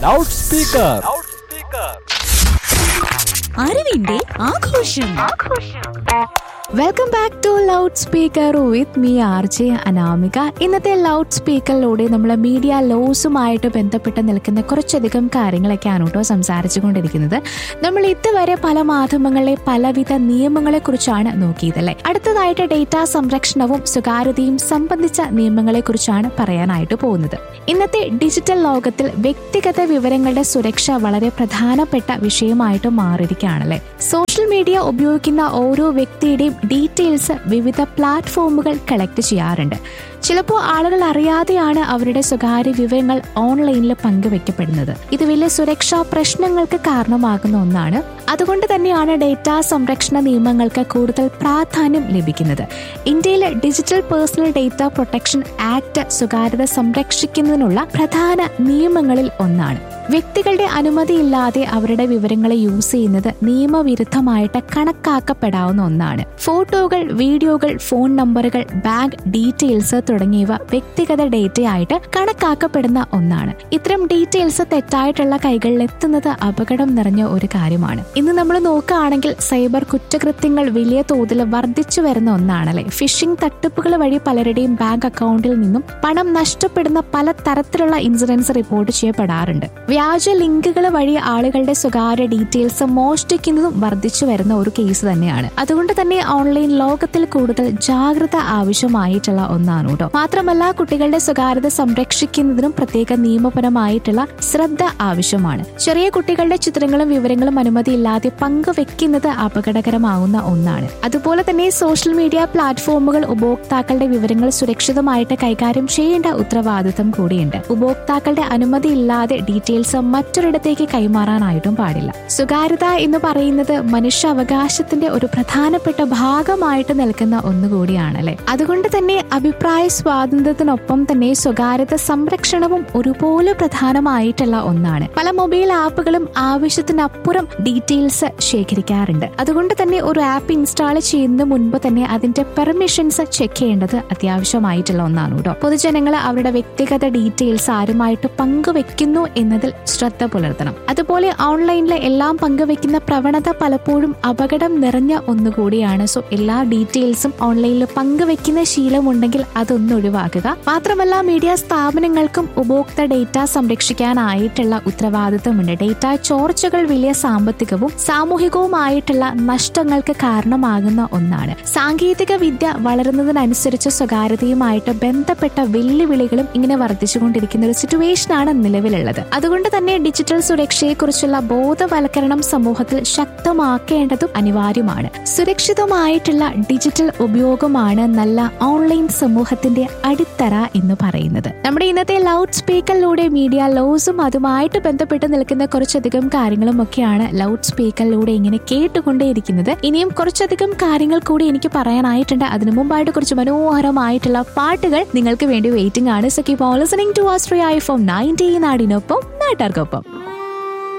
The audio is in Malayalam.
ലൗഡ് സ്പീക്കർ അറിവിന്റെ ആഘോഷം welcome back to loud speaker with me R J Anamika ഇന്നത്തെ ലൗഡ് സ്പീക്കറിലൂടെ നമ്മൾ മീഡിയ ലോസുമായിട്ട് ബന്ധപ്പെട്ട് നിൽക്കുന്ന കുറച്ചധികം കാര്യങ്ങളൊക്കെയാണ് കേട്ടോ സംസാരിച്ചു കൊണ്ടിരിക്കുന്നത് നമ്മൾ ഇതുവരെ പല മാധ്യമങ്ങളിലെ പലവിധ നിയമങ്ങളെ കുറിച്ചാണ് നോക്കിയതല്ലേ അടുത്തതായിട്ട് ഡേറ്റ സംരക്ഷണവും സ്വകാര്യതയും സംബന്ധിച്ച നിയമങ്ങളെ കുറിച്ചാണ് പറയാനായിട്ട് പോകുന്നത് ഇന്നത്തെ ഡിജിറ്റൽ ലോകത്തിൽ വ്യക്തിഗത വിവരങ്ങളുടെ സുരക്ഷ വളരെ പ്രധാനപ്പെട്ട വിഷയമായിട്ട് മാറിയിരിക്കുകയാണല്ലേ സോഷ്യൽ മീഡിയ ഉപയോഗിക്കുന്ന ഓരോ വ്യക്തിയുടെയും ഡീറ്റെയിൽസ് വിവിധ പ്ലാറ്റ്ഫോമുകൾ കളക്ട് ചെയ്യാറുണ്ട് ചിലപ്പോൾ ആളുകൾ അറിയാതെയാണ് അവരുടെ സ്വകാര്യ വിവരങ്ങൾ ഓൺലൈനിൽ പങ്കുവെക്കപ്പെടുന്നത് ഇത് വലിയ സുരക്ഷാ പ്രശ്നങ്ങൾക്ക് കാരണമാകുന്ന ഒന്നാണ് അതുകൊണ്ട് തന്നെയാണ് ഡേറ്റ സംരക്ഷണ നിയമങ്ങൾക്ക് കൂടുതൽ പ്രാധാന്യം ലഭിക്കുന്നത് ഇന്ത്യയിലെ digital personal data protection act സ്വകാര്യത സംരക്ഷിക്കുന്നതിനുള്ള പ്രധാന നിയമങ്ങളിൽ ഒന്നാണ് വ്യക്തികളുടെ അനുമതിയില്ലാതെ അവരുടെ വിവരങ്ങളെ യൂസ് ചെയ്യുന്നത് നിയമവിരുദ്ധമായിട്ട് കണക്കാക്കപ്പെടാവുന്ന ഒന്നാണ് ഫോട്ടോകൾ വീഡിയോകൾ ഫോൺ നമ്പറുകൾ ബാങ്ക് ഡീറ്റെയിൽസ് തുടങ്ങിയവ വ്യക്തിഗത ഡേറ്റയായിട്ട് കണക്കാക്കപ്പെടുന്ന ഒന്നാണ് ഇത്തരം ഡീറ്റെയിൽസ് തെറ്റായിട്ടുള്ള കൈകളിൽ എത്തുന്നത് അപകടം നിറഞ്ഞ ഒരു കാര്യമാണ് ഇന്ന് നമ്മൾ നോക്കുകയാണെങ്കിൽ സൈബർ കുറ്റകൃത്യങ്ങൾ വലിയ തോതിൽ വർദ്ധിച്ചു വരുന്ന ഒന്നാണല്ലേ ഫിഷിംഗ് തട്ടിപ്പുകൾ വഴി പലരുടെയും ബാങ്ക് അക്കൗണ്ടിൽ നിന്നും പണം നഷ്ടപ്പെടുന്ന പല തരത്തിലുള്ള ഇൻസിഡൻസ് റിപ്പോർട്ട് ചെയ്യപ്പെടാറുണ്ട് വ്യാജ ലിങ്കുകൾ വഴി ആളുകളുടെ സ്വകാര്യ ഡീറ്റെയിൽസ് മോഷ്ടിക്കുന്നതും വർദ്ധിച്ചു വരുന്ന ഒരു കേസ് തന്നെയാണ് അതുകൊണ്ട് തന്നെ ഓൺലൈൻ ലോകത്തിൽ കൂടുതൽ ജാഗ്രത ആവശ്യമായിട്ടുള്ള ഒന്നാണ് കേട്ടോ മാത്രമല്ല കുട്ടികളുടെ സ്വകാര്യത സംരക്ഷിക്കുന്നതിനും പ്രത്യേക നിയമപരമായിട്ടുള്ള ശ്രദ്ധ ആവശ്യമാണ് ചെറിയ കുട്ടികളുടെ ചിത്രങ്ങളും വിവരങ്ങളും അനുമതിയില്ലാതെ പങ്കുവെക്കുന്നത് അപകടകരമാവുന്ന ഒന്നാണ് അതുപോലെ തന്നെ സോഷ്യൽ മീഡിയ പ്ലാറ്റ്ഫോമുകൾ ഉപഭോക്താക്കളുടെ വിവരങ്ങൾ സുരക്ഷിതമായിട്ട് കൈകാര്യം ചെയ്യേണ്ട ഉത്തരവാദിത്തം കൂടിയുണ്ട് ഉപഭോക്താക്കളുടെ അനുമതിയില്ലാതെ ഡീറ്റെയിൽസ് മറ്റൊരിടത്തേക്ക് കൈമാറാനായിട്ടും പാടില്ല സ്വകാര്യത എന്ന് പറയുന്നത് മനുഷ്യ അവകാശത്തിന്റെ ഒരു പ്രധാനപ്പെട്ട ഭാഗമായിട്ട് നിൽക്കുന്ന ഒന്നുകൂടിയാണല്ലേ അതുകൊണ്ട് തന്നെ അഭിപ്രായ സ്വാതന്ത്ര്യത്തിനൊപ്പം തന്നെ സ്വകാര്യത സംരക്ഷണവും ഒരുപോലെ പ്രധാനമായിട്ടുള്ള ഒന്നാണ് പല മൊബൈൽ ആപ്പുകളും ആവശ്യത്തിനപ്പുറം ഡീറ്റെയിൽസ് ശേഖരിക്കാറുണ്ട് അതുകൊണ്ട് തന്നെ ഒരു ആപ്പ് ഇൻസ്റ്റാൾ ചെയ്യുന്നതിന് മുൻപ് തന്നെ അതിന്റെ പെർമിഷൻസ് ചെക്ക് ചെയ്യേണ്ടത് അത്യാവശ്യമായിട്ടുള്ള ഒന്നാണ് കേട്ടോ പൊതുജനങ്ങൾ അവരുടെ വ്യക്തിഗത ഡീറ്റെയിൽസ് ആരുമായിട്ട് പങ്കുവെക്കുന്നു എന്നതിൽ ശ്രദ്ധ പുലർത്തണം അതുപോലെ ഓൺലൈനിലെ എല്ലാം പങ്കുവെക്കുന്ന പ്രവണത പലപ്പോഴും അപകടം നിറഞ്ഞ ഒന്നുകൂടിയാണ് സോ എല്ലാ ഡീറ്റെയിൽസും ഓൺലൈനിൽ പങ്കുവെക്കുന്ന ശീലമുണ്ടെങ്കിൽ അതൊന്ന് ഒഴിവാക്കുക മാത്രമല്ല മീഡിയ സ്ഥാപനങ്ങൾക്കും ഉപഭോക്തൃ ഡേറ്റ സംരക്ഷിക്കാനായിട്ടുള്ള ഉത്തരവാദിത്തമുണ്ട് ഡേറ്റ ചോർച്ചകൾ വലിയ സാമ്പത്തികവും സാമൂഹികവുമായിട്ടുള്ള നഷ്ടങ്ങൾക്ക് കാരണമാകുന്ന ഒന്നാണ് സാങ്കേതിക വിദ്യ വളരുന്നതിനനുസരിച്ച് സ്വകാര്യതയുമായിട്ട് ബന്ധപ്പെട്ട വെല്ലുവിളികളും ഇങ്ങനെ വർദ്ധിച്ചുകൊണ്ടിരിക്കുന്ന ഒരു സിറ്റുവേഷനാണ് നിലവിലുള്ളത് അതുകൊണ്ട് തന്നെ ഡിജിറ്റൽ സുരക്ഷയെക്കുറിച്ചുള്ള ബോധവൽക്കരണം സമൂഹത്തിൽ ശക്തമാക്കേണ്ടതും അനിവാര്യമാണ് സുരക്ഷിതമായിട്ടുള്ള ഡിജിറ്റൽ ഉപയോഗമാണ് നല്ല ഓൺലൈൻ സമൂഹത്തിന്റെ അടിത്തറ എന്ന് പറയുന്നത് നമ്മുടെ ഇന്നത്തെ ലൗഡ് സ്പീക്കറിലൂടെ മീഡിയ ലോസും അതുമായിട്ട് ബന്ധപ്പെട്ട് നിൽക്കുന്ന കുറച്ചധികം കാര്യങ്ങളും ഒക്കെയാണ് ലൗഡ് സ്പീക്കറിലൂടെ ഇങ്ങനെ കേട്ടുകൊണ്ടേയിരിക്കുന്നത് ഇനിയും കുറച്ചധികം കാര്യങ്ങൾ കൂടി എനിക്ക് പറയാനായിട്ടുണ്ട് അതിനു മുമ്പായിട്ട് കുറച്ച് മനോഹരമായിട്ടുള്ള പാട്ടുകൾ നിങ്ങൾക്ക് വേണ്ടി വെയിറ്റിംഗ് ആണ് so keep on listening to Austria I form nineteen നാടിനൊപ്പം നാട്ടാർക്കൊപ്പം